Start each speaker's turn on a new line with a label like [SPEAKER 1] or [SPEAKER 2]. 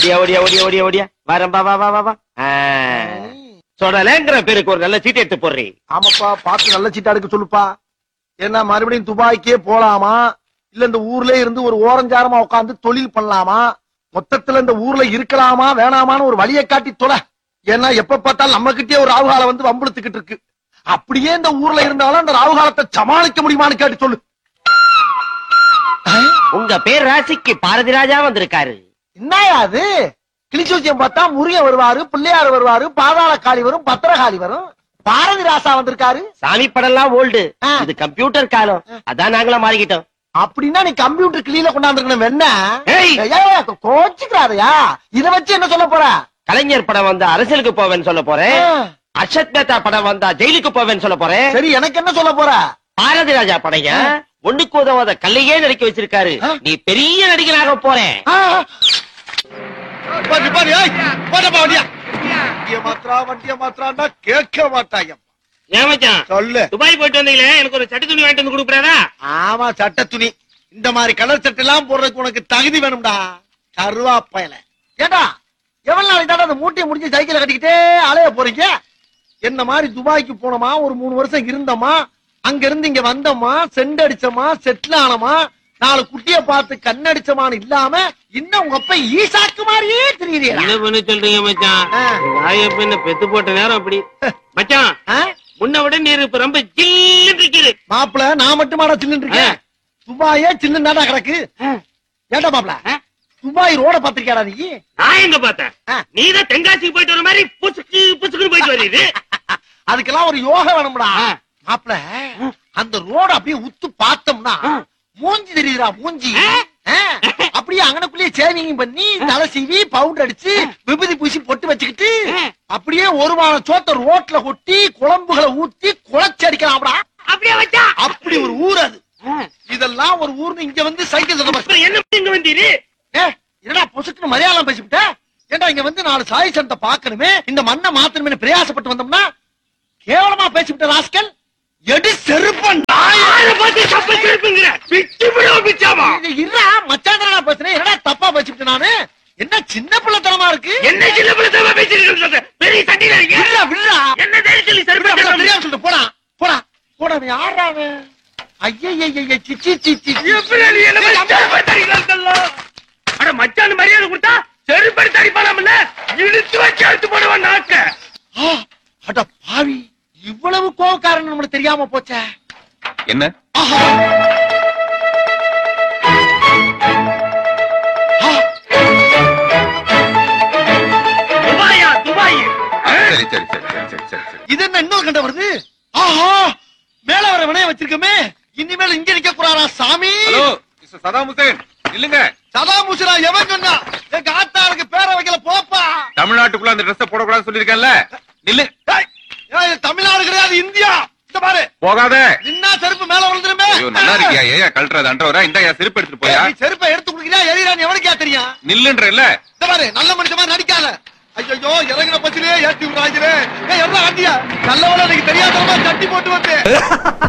[SPEAKER 1] ஓடியா ஓடியா ஓடியா ஓடியா ஓடியா வரம்பா வா வா வா வா ஆ. சொடலேங்கிற பேருக்கு ஒரு நல்ல சீட் எடுத்து போடுறீ
[SPEAKER 2] ஆமாப்பா பார்த்து நல்ல சீட்டா எடுக்க சொல்லுப்பா என்ன மறுபடியும் துபாய்க்கே போலாமா இல்ல இந்த ஊர்ல இருந்து ஒரு ஓரஞ்சாரமா உட்கார்ந்து தொழில் பண்ணலாமா மொத்தத்துல இந்த ஊர்ல இருக்கலாமா வேணாமான்னு ஒரு வழியை காட்டி தொலை ஏன்னா எப்ப பார்த்தாலும் நம்ம கிட்டே ஒரு ராவுகாலம் வந்து வம்புழுத்துக்கிட்டு இருக்கு அப்படியே இந்த ஊர்ல இருந்தாலும் அந்த ராவுகாலத்தை சமாளிக்க முடியுமான்னு கேட்டு சொல்லு
[SPEAKER 1] உங்க பேர் ராசிக்கு பாரதி ராஜா வந்திருக்காரு
[SPEAKER 2] என்னயா அது கிளிச்சூச்சியம் பார்த்தா முருகன் வருவாரு பிள்ளையார் வருவாரு பாதாள காளி வரும் பத்திரகாளி வரும் பாரதி ராசா வந்திருக்காரு
[SPEAKER 1] சாமி படம்லாம் ஓல்டு
[SPEAKER 2] ஆ.
[SPEAKER 1] இது கம்ப்யூட்டர் காலம் அதான் நாங்களும் மாறிக்கிட்டோம்
[SPEAKER 2] அப்படின்னா நீ கம்ப்யூட்டர் கிளீல கொண்டாந்துருக்கணும் என்ன
[SPEAKER 1] ஏய்!
[SPEAKER 2] கோச்சுக்கிறாதயா இத வச்சு என்ன சொல்ல போற
[SPEAKER 1] கலைஞர் படம் வந்தா அரசியலுக்கு போவேன்னு சொல்ல போறேன்
[SPEAKER 2] ஆ,
[SPEAKER 1] அர்ஷத் மேத்தா படம் வந்தா ஜெயிலுக்கு போவேன்னு சொல்ல போறேன்
[SPEAKER 2] சரி எனக்கு என்ன சொல்ல போற
[SPEAKER 1] பாரதி ராஜா படைங்க ஒண்ணுக்கு உதவாத கல்லையே நடிக்க வச்சிருக்காரு
[SPEAKER 2] ஆ.
[SPEAKER 1] நீ பெரிய நடிகனாக போறேன்
[SPEAKER 2] ஆ. பாரு, பாரு, ஏய், போடப்பா வண்டியா. வண்டிய மாத்திரா, வண்டிய மாத்திரான்னா கேட்க மாட்டாங்க
[SPEAKER 1] ஏன் மச்சான்
[SPEAKER 2] சொல்லு
[SPEAKER 1] துபாய் போயிட்டு வந்தீங்களே எனக்கு ஒரு சட்டி துணி வாங்கிட்டு வந்து கொடுக்குறாரா
[SPEAKER 2] ஆமா சட்ட துணி இந்த மாதிரி கலர் சட்டை எல்லாம் போடுறதுக்கு உனக்கு தகுதி வேணும்டா கருவாப்பையில ஏண்டா எவ்வளவு நாளைக்கு தாண்டா அந்த மூட்டையை முடிஞ்சு சைக்கிளை கட்டிக்கிட்டே அலைய போறீங்க என்ன மாதிரி துபாய்க்கு போனோமா ஒரு மூணு வருஷம் இருந்தோமா அங்க இருந்து இங்க வந்தோமா செண்டு அடிச்சோமா செட்டில் ஆனோமா நாலு குட்டிய பார்த்து கண்ணடிச்சமான்னு இல்லாம இன்னும் உங்க அப்ப ஈசாக்கு மாதிரியே தெரியுறீங்களா
[SPEAKER 1] என்ன பண்ண சொல்றீங்க மச்சான்
[SPEAKER 2] ஆ.
[SPEAKER 1] வாயப்ப என்ன பெத்து போட்ட நேரம் அப்படி மச்சான்
[SPEAKER 2] ஆ?
[SPEAKER 1] முன்ன விட நீர் இப்ப ரொம்ப ஜில்லுன்னு இருக்குது
[SPEAKER 2] மாப்பிள நான் மட்டுமாடா சில்லுன்னு இருக்கேன் துபாயே சில்லுன்னு கிடக்கு ஏண்டா மாப்பிள
[SPEAKER 1] ஆ?
[SPEAKER 2] துபாய் ரோட பாத்திருக்கியாடா நீ
[SPEAKER 1] நான் எங்க பார்த்தேன்
[SPEAKER 2] ஆ.
[SPEAKER 1] நீதான் தென்காசிக்கு போயிட்டு வர மாதிரி புசுக்கு புசுக்குன்னு போயிட்டு வருது
[SPEAKER 2] அதுக்கெல்லாம் ஒரு யோகா வேணும்டா
[SPEAKER 1] ஆ.
[SPEAKER 2] மாப்பிள அந்த ரோட அப்படியே உத்து பார்த்தோம்னா
[SPEAKER 1] ஆ.
[SPEAKER 2] மூஞ்சி தெரியுதுடா மூஞ்சி
[SPEAKER 1] ஆ.
[SPEAKER 2] ஆ. அப்படியே அங்கனக்குள்ளேயே சேவிங் பண்ணி தலை சீவி பவுடர் அடிச்சு விபூதி பூசி பொட்டு வச்சுக்கிட்டு
[SPEAKER 1] ஆ.
[SPEAKER 2] அப்படியே ஒரு வாரம் சோத்த ரோட்ல கொட்டி குழம்புகளை ஊத்தி குழச்சி அடிக்கலாம்டா
[SPEAKER 1] அப்படியே வச்சா
[SPEAKER 2] அப்படி ஒரு ஊர் அது இதெல்லாம் ஒரு ஊர்னு இங்க வந்து சைக்கிள் சொல்ல
[SPEAKER 1] அப்புறம் என்ன பண்ணி இங்க வந்தீரு
[SPEAKER 2] ஏ என்னடா பொசுக்குன்னு மலையாளம் பேசிவிட்ட ஏண்டா இங்க வந்து நாலு சாய் சனத்தை பார்க்கணுமே இந்த மண்ணை மாத்தணுமே பிரயாசப்பட்டு வந்தோம்னா கேவலமா பேசிவிட்ட ராஸ்கல் எடி செருப்பன்
[SPEAKER 1] யாரை பார்த்து தப்ப திருப்புங்கிற பிச்சு விடுவோம் பிச்சாமா
[SPEAKER 2] இருடா மச்சான் பேசுறேன் என்னடா தப்பா பேசிவிட்ட நானு என்ன சின்ன பிள்ளைத்தனமா இருக்கு
[SPEAKER 1] என்ன சின்ன பிள்ளை பேசிட்டு பெரிய சட்டியில இருக்கீங்க
[SPEAKER 2] விடுடா விடுடா
[SPEAKER 1] என்ன தைரியம் சொல்லி
[SPEAKER 2] விடுடா, விடுடா,
[SPEAKER 1] சரி
[SPEAKER 2] தெரியாம சொல்லிட்டு போடா போடா போடா அவன் யாரா அவன் ஐயய்யய்ய சிச்சி சிச்சி
[SPEAKER 1] எப்படி நீ என்ன மாதிரி செருப்பை தடிக்கலாம்ல? அட மச்சான் மரியாதை கொடுத்தா செருப்படி தடிப்பானாம்ல இழுத்து வச்சு அழுத்து போடுவான் நாக்க
[SPEAKER 2] ஆ, அட பாவி இவ்வளவு கோவக்காரன் நம்மளுக்கு தெரியாம போச்சே
[SPEAKER 3] என்ன
[SPEAKER 2] ஆஹா. ஆ,
[SPEAKER 1] துபாயா துபாய்
[SPEAKER 3] சரி சரி சரி சரி சரி சரி சரி
[SPEAKER 2] இது என்ன இன்னொரு கண்ட வருது ஆஹா மேல வர வினைய வச்சிருக்கமே இனிமேல் இங்க நிக்க கூடாதா சாமி
[SPEAKER 3] ஹலோ மிஸ்டர் சதாம் ஹுசேன் இல்லங்க
[SPEAKER 2] சதா முசிரா எவன் சொன்னா எங்க ஆத்தாருக்கு பேர வைக்கல போப்பா
[SPEAKER 3] தமிழ்நாட்டுக்குள்ள அந்த ட்ரெஸ் போடக்கூடாதுன்னு சொல்லிருக்கேன்ல நில்லு
[SPEAKER 2] ஏய், ஏய், தமிழ்நாடு கிடையாது இந்தியா இந்த பாரு
[SPEAKER 3] போகாத
[SPEAKER 2] நின்னா செருப்பு மேல விழுந்துருமே
[SPEAKER 3] ஐயோ நல்லா இருக்கியா ஏயா கழட்டுறது அன்றவரா இந்த செருப்பு எடுத்துட்டு போயா
[SPEAKER 2] நீ செருப்பை எடுத்து குடுக்கிறியா எரியறான்னு எவனுக்கா தெரியும்
[SPEAKER 3] நில்லுன்ற இல்ல
[SPEAKER 2] இந்த பாரு நல்ல மனுஷமா நடிக்காத ஐயோ இறங்கின பச்சிலே ஏத்தி விடுறாங்க ஏய் எவ்வளவு ஆண்டியா நல்லவள எனக்கு தெரியாதவமா தட்டி போட்டு வந்து